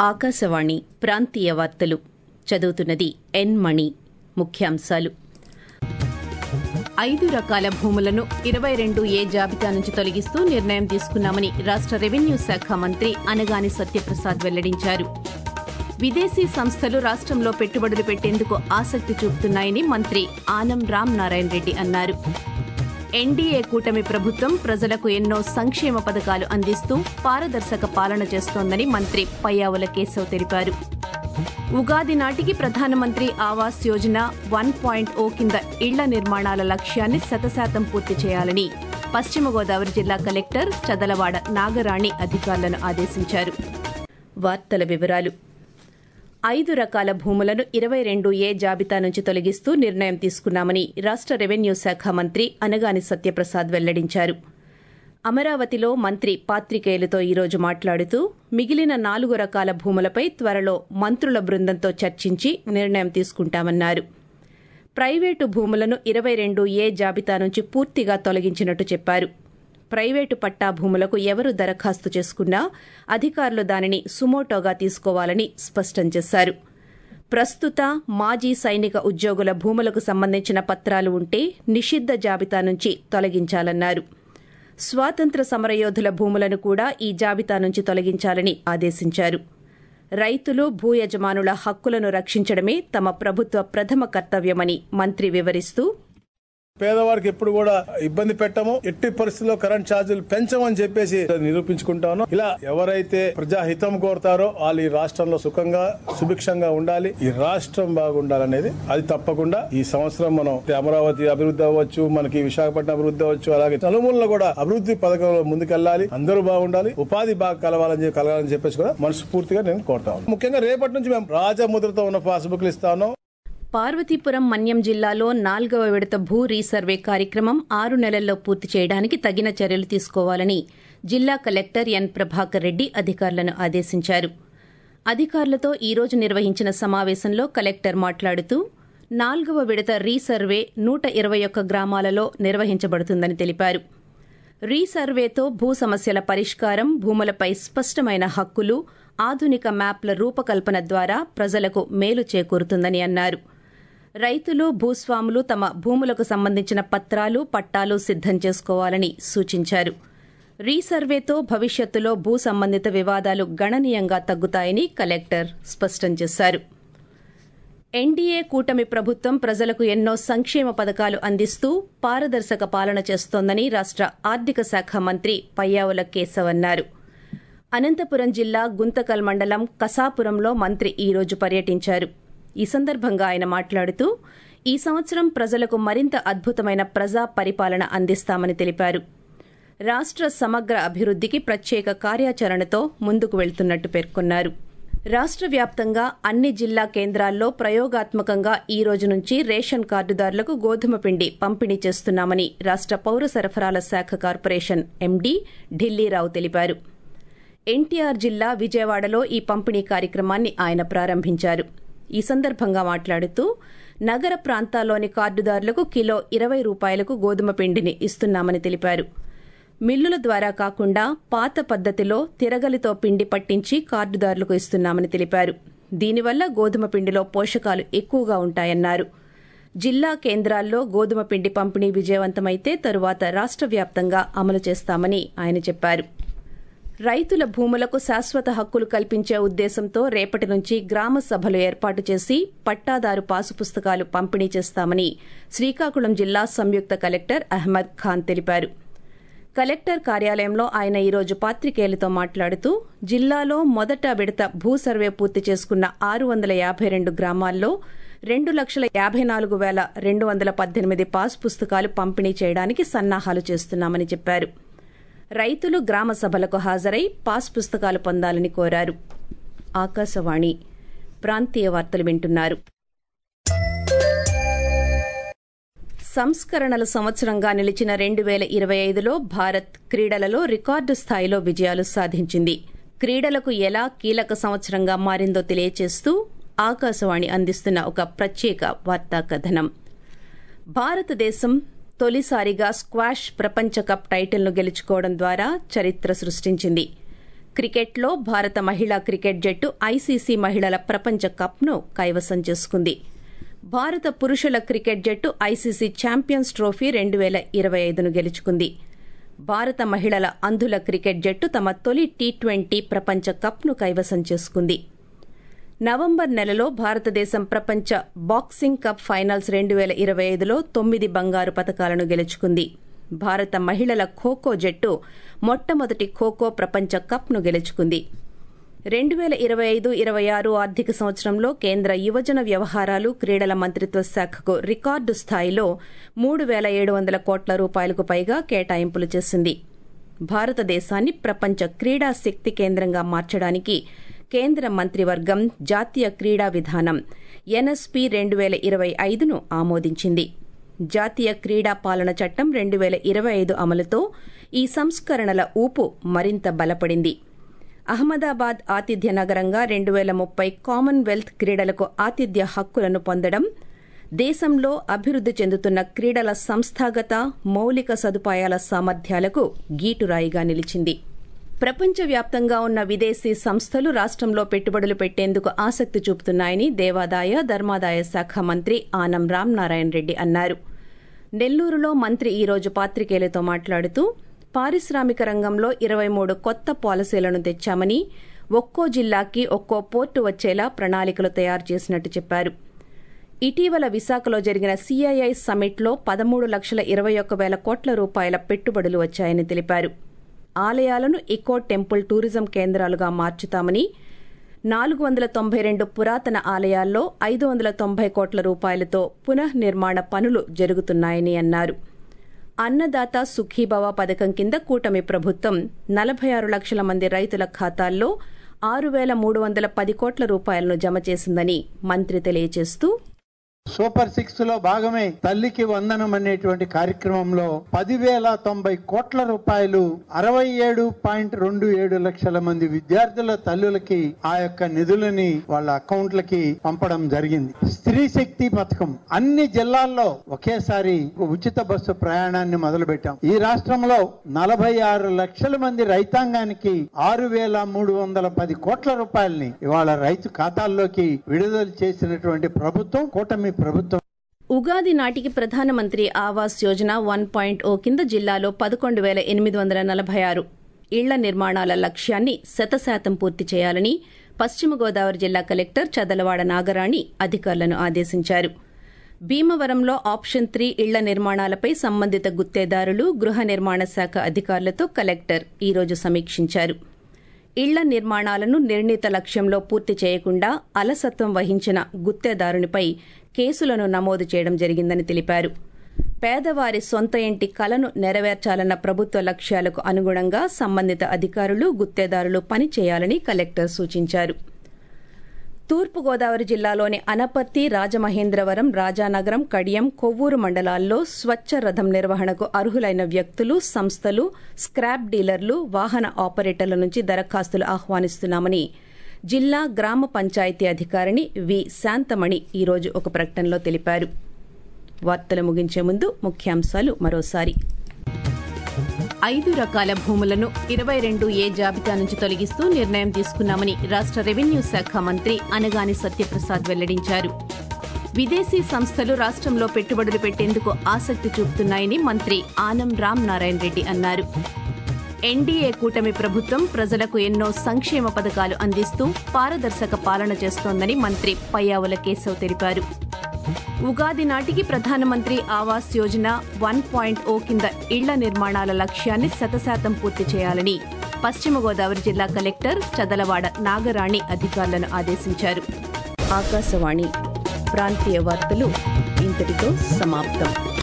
ఆకాశవాణి ప్రాంతీయ వార్తలు చదువుతున్నది ఎన్ మణి ముఖ్యాంశాలు ఐదు రకాల భూములను ఇరవై రెండు ఏ జాబితా నుంచి తొలగిస్తూ నిర్ణయం తీసుకున్నామని రాష్ట రెవెన్యూ శాఖ మంత్రి అనగాని సత్యప్రసాద్ వెల్లడించారు విదేశీ సంస్థలు రాష్ట్రంలో పెట్టుబడులు పెట్టేందుకు ఆసక్తి చూపుతున్నాయని మంత్రి ఆనం రామ్ నారాయణ రెడ్డి అన్నారు ఎన్డీఏ కూటమి ప్రభుత్వం ప్రజలకు ఎన్నో సంక్షేమ పథకాలు అందిస్తూ పారదర్శక పాలన చేస్తోందని మంత్రి పయ్యావుల కేశవ్ తెలిపారు ఉగాది నాటికి ప్రధానమంత్రి Awas Yojana one point O కింద ఇళ్ల నిర్మాణాల లక్ష్యాన్ని శతశాతం పూర్తి చేయాలని పశ్చిమ గోదావరి జిల్లా కలెక్టర్ చదలవాడ నాగరాణి అధికారులను ఆదేశించారు వార్తల వివరాలు ఐదు రకాల భూములను ఇరవై రెండు ఏ జాబితా నుంచి తొలగిస్తూ నిర్ణయం తీసుకున్నామని రాష్ట రెవెన్యూ శాఖ మంత్రి అనగాని సత్యప్రసాద్ వెల్లడించారు అమరావతిలో మంత్రి పాత్రికేయులతో ఈరోజు మాట్లాడుతూ మిగిలిన నాలుగు రకాల భూములపై త్వరలో మంత్రుల బృందంతో చర్చించి నిర్ణయం తీసుకుంటామన్నారు ప్రైవేటు భూములను ఇరవై రెండు ఏ జాబితా నుంచి పూర్తిగా తొలగించినట్టు చెప్పారు ప్రైవేటు పట్టా భూములకు ఎవరు దరఖాస్తు చేసుకున్నా అధికారులు దానిని సుమోటోగా తీసుకోవాలని స్పష్టం చేశారు ప్రస్తుత మాజీ సైనిక ఉద్యోగుల భూములకు సంబంధించిన పత్రాలు ఉంటే నిషిద్ధ జాబితా నుంచి తొలగించాలన్నారు స్వాతంత్ర సమరయోధుల భూములను కూడా ఈ జాబితా నుంచి తొలగించాలని ఆదేశించారు రైతులు భూ యజమానుల హక్కులను రక్షించడమే తమ ప్రభుత్వ ప్రథమ కర్తవ్యమని మంత్రి వివరిస్తూ పేదవారికి ఎప్పుడు కూడా ఇబ్బంది పెట్టము ఎట్టి పరిస్థితుల్లో కరెంట్ ఛార్జీలు పెంచమని చెప్పేసి నిరూపించుకుంటాను ఇలా ఎవరైతే ప్రజాహితం కోరుతారో వాళ్ళు ఈ రాష్ట్రంలో సుఖంగా సుభిక్షంగా ఉండాలి ఈ రాష్ట్రం బాగుండాలనేది అది తప్పకుండా ఈ సంవత్సరం మనం అమరావతి అభివృద్ధి అవ్వచ్చు మనకి విశాఖపట్నం అభివృద్ధి అవ్వచ్చు అలాగే నలుమూలలో కూడా అభివృద్ధి పథకంలో ముందుకెళ్లాలి అందరూ బాగుండాలి ఉపాధి బాగా కలవాలని చెప్పి కలగాలని చెప్పేసి కూడా మనస్ఫూర్తిగా నేను కోరుతాను ముఖ్యంగా రేపటి నుంచి మేము రాజముద్రతో ఉన్న పాస్బుక్లు ఇస్తాను పార్వతీపురం మన్యం జిల్లాలో నాల్గవ విడత భూ రీసర్వే కార్యక్రమం ఆరు నెలల్లో పూర్తి చేయడానికి తగిన చర్యలు తీసుకోవాలని జిల్లా కలెక్టర్ ఎన్ ప్రభాకర్ రెడ్డి అధికారులను ఆదేశించారు అధికారులతో ఈ రోజు నిర్వహించిన సమావేశంలో కలెక్టర్ మాట్లాడుతూ నాల్గవ విడత రీసర్వే నూట ఇరవై ఒక్క గ్రామాలలో నిర్వహించబడుతుందని తెలిపారు రీసర్వేతో భూ సమస్యల పరిష్కారం భూములపై స్పష్టమైన హక్కులు ఆధునిక మ్యాప్ల రూపకల్పన ద్వారా ప్రజలకు మేలు చేకూరుతుందని అన్నారు రైతులు భూస్వాములు తమ భూములకు సంబంధించిన పత్రాలు పట్టాలు సిద్దం చేసుకోవాలని సూచించారు రీసర్వేతో భవిష్యత్తులో భూ సంబంధిత వివాదాలు గణనీయంగా తగ్గుతాయని కలెక్టర్ స్పష్టం చేశారు ఎన్డీఏ కూటమి ప్రభుత్వం ప్రజలకు ఎన్నో సంక్షేమ పథకాలు అందిస్తూ పారదర్శక పాలన చేస్తోందని రాష్ట ఆర్థిక శాఖ మంత్రి పయ్యావుల కేశవ్ అన్నారు అనంతపురం జిల్లా గుంతకల్ మండలం కసాపురంలో మంత్రి ఈ రోజు పర్యటించారు ఈ సందర్భంగా ఆయన మాట్లాడుతూ ఈ సంవత్సరం ప్రజలకు మరింత అద్భుతమైన ప్రజా పరిపాలన అందిస్తామని తెలిపారు రాష్ట సమగ్ర అభివృద్దికి ప్రత్యేక కార్యాచరణతో ముందుకు వెళ్తున్నట్టు పేర్కొన్నారు రాష్ట వ్యాప్తంగా అన్ని జిల్లా కేంద్రాల్లో ప్రయోగాత్మకంగా ఈ రోజు నుంచి రేషన్ కార్డుదారులకు గోధుమ పిండి పంపిణీ చేస్తున్నామని రాష్ట పౌర సరఫరాల శాఖ కార్పొరేషన్ ఎండీ ఢిల్లీరావు తెలిపారు ఎన్టీఆర్ జిల్లా విజయవాడలో ఈ పంపిణీ కార్యక్రమాన్ని ఆయన ప్రారంభించారు ఈ సందర్భంగా మాట్లాడుతూ నగర ప్రాంతాల్లోని కార్డుదారులకు కిలో ఇరవై రూపాయలకు గోధుమ పిండిని ఇస్తున్నామని తెలిపారు మిల్లుల ద్వారా కాకుండా పాత పద్దతిలో తిరగలితో పిండి పట్టించి కార్డుదారులకు ఇస్తున్నామని తెలిపారు దీనివల్ల గోధుమ పిండిలో పోషకాలు ఎక్కువగా ఉంటాయన్నారు జిల్లా కేంద్రాల్లో గోధుమ పిండి పంపిణీ విజయవంతమైతే తరువాత రాష్ట వ్యాప్తంగా అమలు చేస్తామని ఆయన చెప్పారు రైతుల భూములకు శాశ్వత హక్కులు కల్పించే ఉద్దేశంతో రేపటి నుంచి గ్రామ సభలు ఏర్పాటు చేసి పట్టాదారు పాసు పుస్తకాలు పంపిణీ చేస్తామని శ్రీకాకుళం జిల్లా సంయుక్త కలెక్టర్ అహ్మద్ ఖాన్ తెలిపారు కలెక్టర్ కార్యాలయంలో ఆయన ఈరోజు పాత్రికేయులతో మాట్లాడుతూ జిల్లాలో మొదట విడత భూ సర్వే పూర్తి చేసుకున్న ఆరు వందల యాభై రెండు గ్రామాల్లో రెండు లక్షల యాభై నాలుగు వేల రెండు వందల పద్దెనిమిది పాస్ పుస్తకాలు పంపిణీ చేయడానికి సన్నాహాలు చేస్తున్నామని చెప్పారు రైతులు గ్రామ సభలకు హాజరై పాస్ పుస్తకాలు పొందాలని కోరారు ఆకాశవాణి ప్రాంతీయ వార్తలు వింటున్నారు సంస్కరణల సంవత్సరంగా నిలిచిన రెండు వేల ఇరవై ఐదులో భారత్ క్రీడలలో రికార్డు స్థాయిలో విజయాలు సాధించింది క్రీడలకు ఎలా కీలక సంవత్సరంగా మారిందో తెలియచేస్తూ ఆకాశవాణి అందిస్తున్న ఒక ప్రత్యేక వార్తా కథనం భారతదేశం తొలిసారిగా స్క్వాష్ ప్రపంచ కప్ టైటిల్ను గెలుచుకోవడం ద్వారా చరిత్ర సృష్టించింది క్రికెట్లో భారత మహిళా క్రికెట్ జట్టు ఐసీసీ మహిళల ప్రపంచ కప్ను కైవసం చేసుకుంది భారత పురుషుల క్రికెట్ జట్టు ఐసీసీ ఛాంపియన్స్ ట్రోఫీ రెండు వేల ఇరవై ఐదును గెలుచుకుంది భారత మహిళల అంధుల క్రికెట్ జట్టు తమ తొలి టీ ట్వంటీ ప్రపంచ కప్ను కైవసం చేసుకుంది నవంబర్ నెలలో భారతదేశం ప్రపంచ బాక్సింగ్ కప్ ఫైనల్స్ రెండు వేల ఇరవై ఐదులో తొమ్మిది బంగారు పతకాలను గెలుచుకుంది భారత మహిళల ఖోఖో జట్టు మొట్టమొదటి ఖోఖో ప్రపంచ కప్ను గెలుచుకుంది రెండు వేల ఇరవై ఐదు ఇరవై ఆరు ఆర్థిక సంవత్సరంలో కేంద్ర యువజన వ్యవహారాలు క్రీడల మంత్రిత్వ శాఖకు రికార్డు స్థాయిలో మూడు వేల ఏడు వందల కోట్ల రూపాయలకు పైగా కేటాయింపులు చేసింది భారతదేశాన్ని ప్రపంచ క్రీడా శక్తి కేంద్రంగా మార్చడానికి కేంద్ర మంత్రివర్గం జాతీయ క్రీడా విధానం ఎన్ఎస్పీ రెండు వేల ఇరవై ఐదును ఆమోదించింది జాతీయ క్రీడా పాలన చట్టం రెండు వేల ఇరవై ఐదు అమలుతో ఈ సంస్కరణల ఊపు మరింత బలపడింది అహ్మదాబాద్ ఆతిథ్య నగరంగా రెండు వేల ముప్పై కామన్వెల్త్ క్రీడలకు ఆతిథ్య హక్కులను పొందడం దేశంలో అభివృద్ది చెందుతున్న క్రీడల సంస్థాగత మౌలిక సదుపాయాల సామర్థ్యాలకు గీటురాయిగా నిలిచింది ప్రపంచవ్యాప్తంగా ఉన్న విదేశీ సంస్థలు రాష్టంలో పెట్టుబడులు పెట్టేందుకు ఆసక్తి చూపుతున్నాయని దేవాదాయ ధర్మాదాయ శాఖ మంత్రి ఆనం రామనారాయణ రెడ్డి అన్నారు నెల్లూరులో మంత్రి ఈరోజు పాత్రికేయులతో మాట్లాడుతూ పారిశ్రామిక రంగంలో ఇరవై మూడు కొత్త పాలసీలను తెచ్చామని ఒక్కో జిల్లాకి ఒక్కో పోర్టు వచ్చేలా ప్రణాళికలు తయారు చేసినట్టు చెప్పారు ఇటీవల విశాఖలో జరిగిన సీఐఐ సమ్మిట్లో పదమూడు లక్షల ఇరవై ఒక్క వేల కోట్ల రూపాయల పెట్టుబడులు వచ్చాయని తెలిపారు ఆలయాలను ఇకో టెంపుల్ టూరిజం కేంద్రాలుగా మార్చుతామని నాలుగు వందల తొంభై రెండు పురాతన ఆలయాల్లో ఐదు వందల తొంభై కోట్ల రూపాయలతో పునఃనిర్మాణ పనులు జరుగుతున్నాయని అన్నారు అన్నదాత సుఖీభవ పథకం కింద కూటమి ప్రభుత్వం నలభై ఆరు లక్షల మంది రైతుల ఖాతాల్లో ఆరు వేల మూడు వందల పది కోట్ల రూపాయలను జమ చేసిందని మంత్రి తెలియజేస్తూ సూపర్ సిక్స్ లో భాగమే తల్లికి వందనం అనేటువంటి కార్యక్రమంలో పదివేల తొంభై కోట్ల రూపాయలు అరవై ఏడు పాయింట్ రెండు ఏడు లక్షల మంది విద్యార్థుల తల్లులకి ఆ యొక్క నిధులని వాళ్ళ అకౌంట్లకి పంపడం జరిగింది స్త్రీ శక్తి పథకం అన్ని జిల్లాల్లో ఒకేసారి ఉచిత బస్సు ప్రయాణాన్ని మొదలు పెట్టాం ఈ రాష్ట్రంలో నలభై ఆరు లక్షల మంది రైతాంగానికి ఆరు వేల మూడు వందల పది కోట్ల రూపాయలని ఇవాళ రైతు ఖాతాల్లోకి విడుదల చేసినటువంటి ప్రభుత్వం కూటమి ప్రభుత్వం ఉగాది నాటికి ప్రధానమంత్రి Awas Yojana one point O కింద జిల్లాలో పదకొండు వేల ఎనిమిది వందల నలభై ఆరు ఇళ్ల నిర్మాణాల లక్ష్యాన్ని శతశాతం పూర్తి చేయాలని పశ్చిమ గోదావరి జిల్లా కలెక్టర్ చదలవాడ నాగరాణి అధికారులను ఆదేశించారు భీమవరంలో ఆప్షన్ త్రీ ఇళ్ల నిర్మాణాలపై సంబంధిత గుత్తేదారులు గృహ నిర్మాణ శాఖ అధికారులతో కలెక్టర్ ఈరోజు సమీక్షించారు ఇళ్ల నిర్మాణాలను నిర్ణీత లక్ష్యంలో పూర్తి చేయకుండా అలసత్వం వహించిన గుత్తేదారునిపై కేసులను నమోదు చేయడం జరిగిందని తెలిపారు పేదవారి సొంత ఇంటి కలను నెరవేర్చాలన్న ప్రభుత్వ లక్ష్యాలకు అనుగుణంగా సంబంధిత అధికారులు గుత్తేదారులు పనిచేయాలని కలెక్టర్ సూచించారు తూర్పుగోదావరి జిల్లాలోని అనపర్తి రాజమహేంద్రవరం రాజానగరం కడియం కొవ్వూరు మండలాల్లో స్వచ్ఛ రథం నిర్వహణకు అర్హులైన వ్యక్తులు సంస్థలు స్క్రాప్ డీలర్లు వాహన ఆపరేటర్ల నుంచి దరఖాస్తులు ఆహ్వానిస్తున్నామని జిల్లా గ్రామ పంచాయతీ అధికారిని వి శాంతమణి ఈరోజు ఒక ప్రకటనలో తెలిపారు వార్తలు ముగించే ముందు ముఖ్యాంశాలు మరోసారి ఐదు రకాల భూములను ఇరవై రెండు ఏ జాబితా నుంచి తొలగిస్తూ నిర్ణయం తీసుకున్నామని రాష్ట్ర రెవెన్యూ శాఖ మంత్రి అనగాని సత్యప్రసాద్ వెల్లడించారు విదేశీ సంస్థలు రాష్ట్రంలో పెట్టుబడులు పెట్టేందుకు ఆసక్తి చూపుతున్నాయని మంత్రి ఆనం రామ్ నారాయణ రెడ్డి అన్నారు ఎన్డీఏ కూటమి ప్రభుత్వం ప్రజలకు ఎన్నో సంక్షేమ పథకాలు అందిస్తూ పారదర్శక పాలన చేస్తోందని మంత్రి పయ్యావుల కేశవ్ తెలిపారు ఉగాది నాటికి ప్రధానమంత్రి Awas Yojana one point O కింద ఇళ్ల నిర్మాణాల లక్ష్యాన్ని శతశాతం పూర్తి చేయాలని పశ్చిమ గోదావరి జిల్లా కలెక్టర్ చదలవాడ నాగరాణి అధికారులను ఆదేశించారు ఆకాశవాణి ప్రాంతీయ వార్తలు ఇంతటితో సమాప్తం